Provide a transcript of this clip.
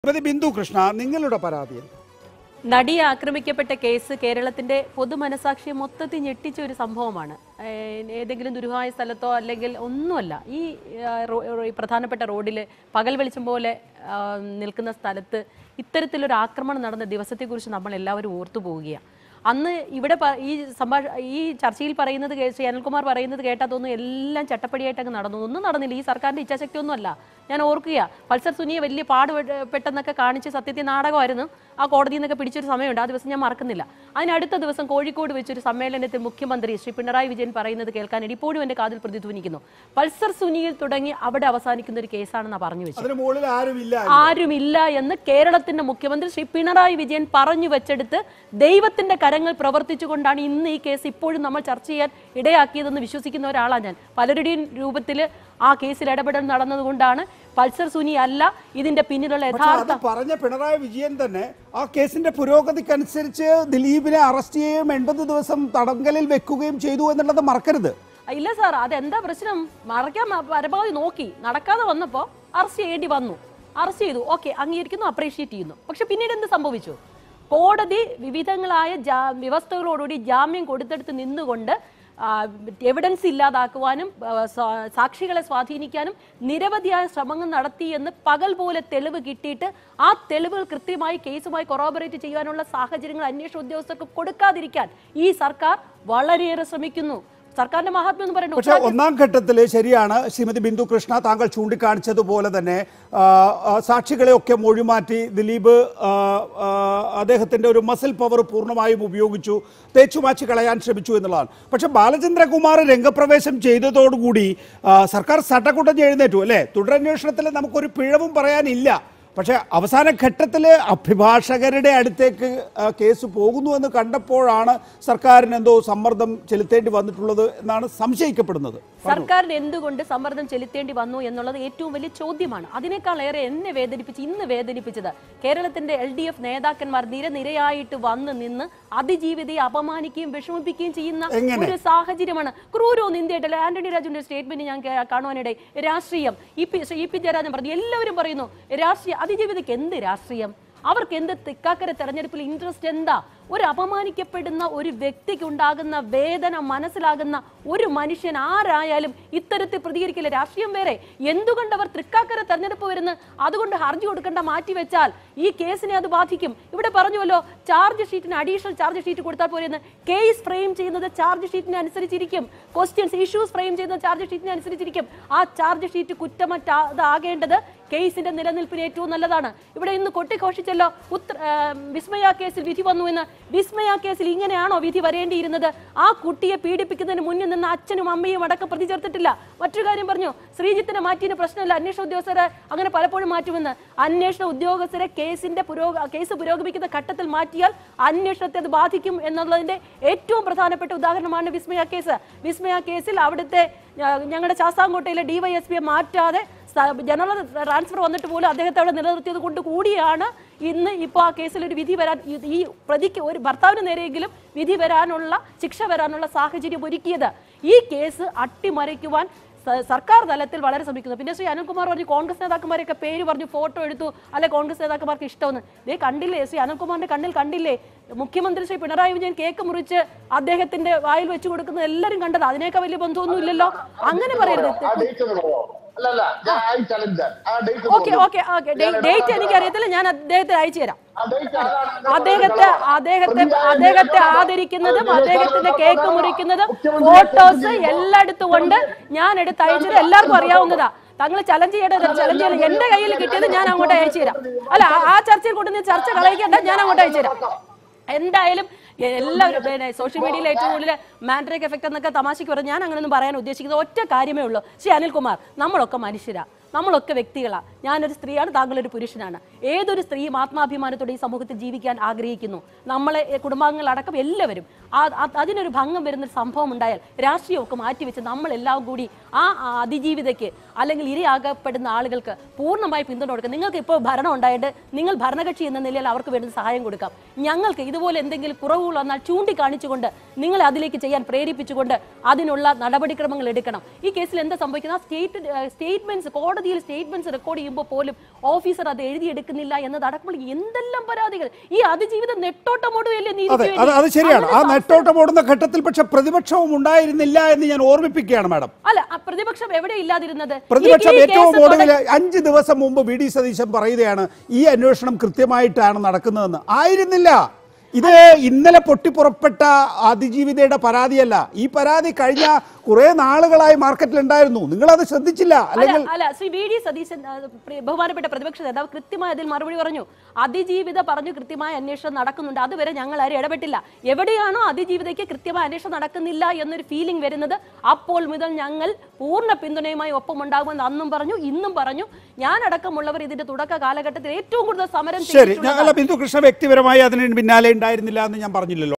ശ്രീമതി ബിന്ദു കൃഷ്ണ നിങ്ങളുടെ പരാതിയിൽ നടിയെ ആക്രമിക്കപ്പെട്ട കേസ് കേരളത്തിന്റെ പൊതുമനസാക്ഷിയെ മൊത്തത്തിൽ ഞെട്ടിച്ച ഒരു സംഭവമാണ് ഏഹ് ഏതെങ്കിലും ദുരൂഹമായ സ്ഥലത്തോ അല്ലെങ്കിൽ ഒന്നുമല്ല ഈ ആ, റോ- റോ- ഈ പ്രധാനപ്പെട്ട റോഡിൽ പകൽ വെളിച്ചം പോലെ ആ, നിൽക്കുന്ന സ്ഥലത്ത് ഇത്തരത്തിലൊരു ആക്രമണം നടന്ന ദിവസത്തെക്കുറിച്ച് നമ്മൾ എല്ലാവരും ഓർത്തു പോവുകയാണ് അന്ന് ഇവിടെ പ- ഈ സംഭാഷ ഈ ചർച്ചയിൽ പറയുന്നത് കേ- ശ്രീ അനിൽകുമാർ പറയുന്നത് കേട്ടാത്തൊന്നും എല്ലാം ചട്ടപ്പടിയായിട്ട് അങ്ങ് നടന്നു ഒന്നും നടന്നില്ല ഈ സർക്കാരിന്റെ ഇച്ഛാശക്തി ഒന്നുമല്ല ഞാൻ ഓർക്കുക പൾസർ സുനിയെ വലിയ പാട് പെട്ട്- പെട്ടെന്നൊക്കെ കാണിച്ച് സത്യത്തിൽ നാടകമായിരുന്നു ആ കോടതിയിൽ നിന്നൊക്കെ പിടിച്ചൊരു സമയമുണ്ട് ആ ദിവസം ഞാൻ മറക്കുന്നില്ല അതിനടുത്ത ദിവസം കോഴിക്കോട് വെച്ചൊരു സമ്മേളനത്തിൽ മുഖ്യമന്ത്രി ശ്രീ പിണറായി വിജയൻ പറയുന്നത് കേൾക്കാനായിട്ട് ഇപ്പോഴും എന്റെ കാതിൽ പ്രതിധ്വനിക്കുന്നു പൾസർ സുനിയിൽ തുടങ്ങി അവിടെ അവസാനിക്കുന്ന ഒരു കേസാണെന്നാണ് പറഞ്ഞു വെച്ചത് അതിന് മുകളിൽ ആരുമില്ല ആരുമില്ല എന്ന് കേരളത്തിന്റെ മുഖ്യമന്ത്രി ശ്രീ പിണറായി വിജയൻ പറഞ്ഞു വെച്ചെടുത്ത് ദൈവത്തിന്റെ കരങ്ങൾ പ്രവർത്തിച്ചുകൊണ്ടാണ് ഇന്ന് ഈ കേസ് ഇപ്പോഴും നമ്മൾ ചർച്ച ചെയ്യാൻ ഇടയാക്കിയതെന്ന് വിശ്വസിക്കുന്ന ഒരാളാണ് ഞാൻ പലരുടെയും രൂപത്തിൽ ആ കേസിൽ ഇടപെടൽ നടന്നതുകൊണ്ടാണ് പൾസർ സുനി അല്ല ഇതിന്റെ പിന്നിലുള്ള പക്ഷെ അത് യഥാർത്ഥ പറഞ്ഞ പിണറായി വിജയൻ തന്നെ ആ കേസിന്റെ പുരോഗതിക്കനുസരിച്ച് ദിലീപിനെ അറസ്റ്റ് ചെയ്യുകയും എൺപത് ദിവസം തടങ്കലിൽ വെക്കുകയും ചെയ്തു എന്നുള്ളത് മറക്കരുത് ഇല്ല സാർ അതെന്താ പ്രശ്നം മറയ്ക്കാൻ മ- പരമാവധി നോക്കി നടക്കാതെ വന്നപ്പോൾ അറസ്റ്റ് ചെയ്യേണ്ടി വന്നു അറസ്റ്റ് ചെയ്തു ഓക്കെ അംഗീകരിക്കുന്നു അപ്രീഷിയേറ്റ് ചെയ്യുന്നു പക്ഷെ പിന്നീട് എന്ത് സംഭവിച്ചു കോടതി വിവിധങ്ങളായ ജാ- വ്യവസ്ഥകളോടുകൂടി ജാമ്യം കൊടുത്തെടുത്ത് നിന്നുകൊണ്ട് എവിഡൻസ് ഇല്ലാതാക്കുവാനും ആ, സാ- സാക്ഷികളെ സ്വാധീനിക്കാനും നിരവധിയായ ശ്രമങ്ങൾ നടത്തി എന്ന് പകൽ പോലെ തെളിവ് കിട്ടിയിട്ട് ആ തെളിവുകൾ കൃത്യമായി കേസുമായി കൊറോബറേറ്റ് ചെയ്യാനുള്ള സാഹചര്യങ്ങൾ അന്വേഷണ ഉദ്യോഗസ്ഥർക്ക് കൊടുക്കാതിരിക്കാൻ ഈ സർക്കാർ വളരെയേറെ ശ്രമിക്കുന്നു സർക്കാരിന്റെ മഹാത്മ്യം എന്ന് പറയുന്നത് പക്ഷെ ഒന്നാം ഘട്ടത്തിൽ ശരിയാണ് ശ്രീമതി ബിന്ദു കൃഷ്ണ താങ്കൾ ചൂണ്ടിക്കാണിച്ചതുപോലെ തന്നെ ആ, ആ, സാക്ഷികളെയൊക്കെ മൊഴിമാറ്റി ദിലീപ് ആ, ആ, അദ്ദേഹത്തിന്റെ ഒരു മസിൽ പവർ പൂർണ്ണമായും ഉപയോഗിച്ചു തേച്ചുമാച്ച് കളയാൻ ശ്രമിച്ചു എന്നുള്ളതാണ് പക്ഷെ ബാലചന്ദ്രകുമാർ രംഗപ്രവേശം ചെയ്തതോടുകൂടി ആ, സർക്കാർ സട്ടക്കുട്ടഞ്ഞ് എഴുന്നേറ്റു അല്ലേ തുടരന്വേഷണത്തിൽ നമുക്കൊരു പിഴവും പറയാനില്ല പക്ഷേ അവസാന ഘട്ടത്തിൽ അഭിഭാഷകരുടെ അടുത്തേക്ക് ആ, കേസ് പോകുന്നു എന്ന് കണ്ടപ്പോഴാണ് സർക്കാരിന് എന്തോ സമ്മർദ്ദം ചെലുത്തേണ്ടി വന്നിട്ടുള്ളത് എന്നാണ് സംശയിക്കപ്പെടുന്നത് സർക്കാരിന് എന്തുകൊണ്ട് സമ്മർദ്ദം ചെലുത്തേണ്ടി വന്നു എന്നുള്ളത് ഏറ്റവും വലിയ ചോദ്യമാണ് അതിനേക്കാൾ ഏറെ എന്നെ വേദനിപ്പിച്ച് ഇന്ന് വേദനിപ്പിച്ചത് കേരളത്തിന്റെ എൽ ഡി എഫ് നേതാക്കന്മാർ നിരനിരയായിട്ട് വന്ന് നിന്ന് അതിജീവിതയെ അപമാനിക്കുകയും വിഷമിപ്പിക്കുകയും ചെയ്യുന്ന എങ്ങനെ? ഒരു സാഹചര്യമാണ് ക്രൂരവും നിന്ദയായിട്ടല്ല ആന്റണി രാജുവിന്റെ സ്റ്റേറ്റ്മെന്റ് ഞാൻ കേ- കാണുവാനിടയിൽ രാഷ്ട്രീയം E P E P Jayarajan പറഞ്ഞു എല്ലാവരും പറയുന്നു രാഷ്ട്രീയ അതിജീവിതയ്ക്ക് എന്ത് രാഷ്ട്രീയം അവർക്ക് എന്ത് തിക്കാക്കര തെരഞ്ഞെടുപ്പിൽ ഇൻട്രസ്റ്റ് എന്താ ഒരു അപമാനിക്കപ്പെടുന്ന ഒരു വ്യക്തിക്ക് ഉണ്ടാകുന്ന വേദന മനസ്സിലാകുന്ന ഒരു മനുഷ്യൻ ആരായാലും ഇത്തരത്തിൽ പ്രതികരിക്കില്ല രാഷ്ട്രീയം വേറെ എന്തുകൊണ്ട് അവർ തൃക്കാക്കര തെരഞ്ഞെടുപ്പ് വരുന്ന അതുകൊണ്ട് ഹർജി കൊടുക്കേണ്ട മാറ്റി വെച്ചാൽ ഈ കേസിനെ അത് ബാധിക്കും ഇവിടെ പറഞ്ഞുവല്ലോ ചാർജ് ഷീറ്റിന് അഡീഷണൽ ചാർജ് ഷീറ്റ് കൊടുത്താൽ പോരെന്ന് കേസ് ഫ്രെയിം ചെയ്യുന്നത് ചാർജ് ഷീറ്റിനെ അനുസരിച്ചിരിക്കും ക്വസ്റ്റ്യൻസ് ഇഷ്യൂസ് ഫ്രെയിം ചെയ്യുന്നത് ചാർജ് ഷീറ്റിനെ അനുസരിച്ചിരിക്കും ആ ചാർജ് ഷീറ്റ് കുറ്റമറ്റാതാകേണ്ടത് കേസിന്റെ നിലനിൽപ്പിന് ഏറ്റവും നല്ലതാണ് ഇവിടെ ഇന്ന് കൊട്ടിഘോഷിച്ചല്ലോ ഉത്തര ആ, വിസ്മയ കേസിൽ വിധി വന്നു എന്ന് വിസ്മയ കേസിൽ ഇങ്ങനെയാണോ വിധി വരേണ്ടിയിരുന്നത് ആ കുട്ടിയെ പീഡിപ്പിക്കുന്നതിന് മുന്നിൽ നിന്ന് അച്ഛനും അമ്മയും അടക്കം പ്രതി ചേർത്തിട്ടില്ല മറ്റൊരു കാര്യം പറഞ്ഞു ശ്രീജിത്തിനെ മാറ്റിയതിന് പ്രശ്നമില്ല അന്വേഷണ ഉദ്യോഗസ്ഥരെ അങ്ങനെ പലപ്പോഴും മാറ്റുമെന്ന് അന്വേഷണ ഉദ്യോഗസ്ഥരെ കേസിന്റെ പുരോഗ കേസ് പുരോഗമിക്കുന്ന ഘട്ടത്തിൽ മാറ്റിയാൽ അന്വേഷണത്തെ അത് ബാധിക്കും എന്നുള്ളതിന്റെ ഏറ്റവും പ്രധാനപ്പെട്ട ഉദാഹരണമാണ് വിസ്മയ കേസ് വിസ്മയ കേസിൽ അവിടുത്തെ ആ, ഞങ്ങളുടെ ശാസ്താംകോട്ടയിലെ ഡിവൈഎസ്പിയെ മാറ്റാതെ സ- ജനറൽ ട്രാൻസ്ഫർ വന്നിട്ട് പോലും അദ്ദേഹത്തെ അവിടെ നിലനിർത്തിയത് കൊണ്ട് കൂടിയാണ് ഇന്ന് ഇപ്പോൾ ആ കേസിൽ ഒരു വിധി വരാൻ ഈ- ഈ പ്രതിക്ക് ഒരു ഭർത്താവിന് നേരെയെങ്കിലും വിധി വരാനുള്ള ശിക്ഷ വരാനുള്ള സാഹചര്യം ഒരുക്കിയത് ഈ കേസ് അട്ടിമറിക്കുവാൻ സ- സർക്കാർ തലത്തിൽ വളരെ ശ്രമിക്കുന്നു പിന്നെ ശ്രീ അനിൽകുമാർ പറഞ്ഞു കോൺഗ്രസ് നേതാക്കന്മാരെയൊക്കെ പേര് പറഞ്ഞു ഫോട്ടോ എടുത്തു അല്ലെ കോൺഗ്രസ് നേതാക്കന്മാർക്ക് ഇഷ്ടമെന്ന് ദേ കണ്ടില്ലേ ശ്രീ അനിൽകുമാറിന്റെ കണ്ണിൽ കണ്ടില്ലേ മുഖ്യമന്ത്രി ശ്രീ പിണറായി വിജയൻ കേക്ക് മുറിച്ച് അദ്ദേഹത്തിന്റെ വായിൽ വെച്ച് കൊടുക്കുന്നത് എല്ലാവരും കണ്ടത് അതിനേക്കാൾ വലിയ ബന്ധമൊന്നും ഇല്ലല്ലോ അങ്ങനെ പറയരുത് ആ ഡേറ്റ് ഒന്ന് പറയാമോ അല്ല അല്ല ഞാൻ ഐ ചലഞ്ച് ദാറ്റ് ആ date okay okay okay date എനിക്ക് അറിയത്തില്ല ഞാൻ അദ്ദേഹത്തെ അയച്ചു തരാം ആ ഡേറ്റ് ആരാണ് അദ്ദേഹത്തെ അദ്ദേഹത്തെ അദ്ദേഹത്തെ ആദരിക്കുന്നതും അദ്ദേഹത്തിന്റെ കേക്ക് മുറിക്കുന്നതും ഫോട്ടോസ് എല്ലായിടത്തും കൊണ്ട് ഞാൻ എടുത്ത് അയച്ചത് എല്ലാവർക്കും അറിയാവുന്നതാ തങ്ങൾ ചലഞ്ച് ചെയ്യേണ്ടത് ചലഞ്ച് ചെയ്യണം എന്റെ കയ്യിൽ കിട്ടിയത് ഞാൻ അങ്ങോട്ട് അയച്ചു തരാം അല്ല ആ- ആ ചർച്ചയിൽ കൊണ്ടുവന്ന് ചർച്ച കളയിക്കേണ്ട ഞാൻ അങ്ങോട്ട് അയച്ചു തരാം എന്തായാലും എല്ലാവരും പിന്നെ സോഷ്യൽ മീഡിയയിൽ ഏറ്റവും കൂടുതൽ മാൻഡ്രേക്ക് എഫക്ട് എന്നൊക്കെ തമാശയ്ക്ക് പറഞ്ഞ് ഞാൻ അങ്ങനെയൊന്നും പറയാൻ ഉദ്ദേശിക്കുന്നത് ഒറ്റ കാര്യമേ ഉള്ളൂ ശ്രീ അനിൽകുമാർ നമ്മളൊക്കെ മനുഷ്യരാ നമ്മളൊക്കെ വ്യക്തികളാ ഞാനൊരു സ്ത്രീയാണ് താങ്കളൊരു പുരുഷനാണ് ഏതൊരു സ്ത്രീയും ആത്മാഭിമാനത്തോടെ ഈ സമൂഹത്തിൽ ജീവിക്കാൻ ആഗ്രഹിക്കുന്നു നമ്മളെ എ, കുടുംബാംഗങ്ങളടക്കം എല്ലാവരും ആ ആ- അതിനൊരു ഭംഗം വരുന്നൊരു സംഭവം ഉണ്ടായാൽ രാഷ്ട്രീയമൊക്കെ മാറ്റിവെച്ച് നമ്മളെല്ലാം കൂടി ആ ആ അതിജീവിതയ്ക്ക് അല്ലെങ്കിൽ ഇരയാകപ്പെടുന്ന ആളുകൾക്ക് പൂർണ്ണമായി പിന്തുണ കൊടുക്കുക നിങ്ങൾക്ക് ഇപ്പോൾ ഭരണം ഉണ്ടായിട്ട് നിങ്ങൾ ഭരണകക്ഷി എന്ന നിലയിൽ അവർക്ക് വേണ്ട സഹായം കൊടുക്കാം ഞങ്ങൾക്ക് ഇതുപോലെ എന്തെങ്കിലും കുറവുകൾ വന്നാൽ ചൂണ്ടിക്കാണിച്ചുകൊണ്ട് നിങ്ങളെ അതിലേക്ക് ചെയ്യാൻ പ്രേരിപ്പിച്ചുകൊണ്ട് അതിനുള്ള നടപടിക്രമങ്ങൾ എടുക്കണം ഈ കേസിൽ എന്താ സംഭവിക്കുന്നത് ആ സ്റ്റേറ്റ് സ്റ്റേറ്റ്മെന്റ്സ് കോടതി കോടതിയിൽ സ്റ്റേറ്റ്മെന്റ്സ് റെക്കോർഡ് ചെയ്യുമ്പോൾ പോലും ഓഫീസർ അത് എഴുതിയെടുക്കുന്നില്ല എന്നതടക്കമുള്ള എന്തെല്ലാം പരാതികൾ ഈ അതിജീവിതം നെട്ടോട്ടമോടുകയല്ലേ നീതിക്ക് അതെ വേണ്ടി? അത് അത് ശരിയാണ് ആ അങ്ങനെ നെട്ടോട്ടം ഓടുന്ന ഘട്ടത്തിൽ പക്ഷെ പ്രതിപക്ഷവും ഉണ്ടായിരുന്നില്ല എന്ന് ഞാൻ ഓർമ്മിപ്പിക്കുകയാണ് മാഡം അല്ല ആ പ്രതിപക്ഷം എവിടെ ഇല്ലാതിരുന്നത് ഈ- പ്രതിപക്ഷം ഈ ഏറ്റവും കേസ് ഒടുവിൽ തുടങ്ങി- അഞ്ച് ദിവസം മുമ്പ് വി ഡി സതീശൻ പറയുകയാണ് ഈ അന്വേഷണം കൃത്യമായിട്ടാണ് നടക്കുന്നതെന്ന് ആയിരുന്നില്ല ഇത് ഇന്നലെ പൊട്ടിപ്പുറപ്പെട്ട അതിജീവിതയുടെ പരാതിയല്ല ഈ പരാതി കഴിഞ്ഞ കുറെ നാളുകളായി മാർക്കറ്റിൽ ഉണ്ടായിരുന്നു നിങ്ങൾ അത് ശ്രദ്ധിച്ചില്ല അല്ല അല്ലെങ്കിൽ അല്ല ശ്രീ വി ഡി സതീശൻ ആ, പ്രി- ബഹുമാനപ്പെട്ട പ്രതിപക്ഷ നേതാവ് കൃത്യമായി അതിൽ മറുപടി പറഞ്ഞു അതിജീവിത പറഞ്ഞു കൃത്യമായ അന്വേഷണം നടക്കുന്നുണ്ട് അതുവരെ ഞങ്ങൾ ആരും ഇടപെട്ടില്ല എവിടെയാണോ അതിജീവിതയ്ക്ക് കൃത്യമായ അന്വേഷണം നടക്കുന്നില്ല എന്നൊരു ഫീലിംഗ് വരുന്നത് അപ്പോൾ മുതൽ ഞങ്ങൾ പൂർണ്ണ പിന്തുണയുമായി ഒപ്പമുണ്ടാകുമെന്ന് അന്നും പറഞ്ഞു ഇന്നും പറഞ്ഞു ഞാൻ അടക്കമുള്ളവർ ഇതിന്റെ തുടക്ക കാലഘട്ടത്തിൽ ഏറ്റവും കൂടുതൽ സമരം ശരി ചെയ്തിട്ടുള്ളത് ഞങ്ങൾ ബിന്ദു കൃഷ്ണ വ്യക്തിപരമായി അതിന് പിന്നാലെ ഉണ്ടായിരുന്നില്ല എന്ന് ഞാൻ പറഞ്ഞില്ലല്ലോ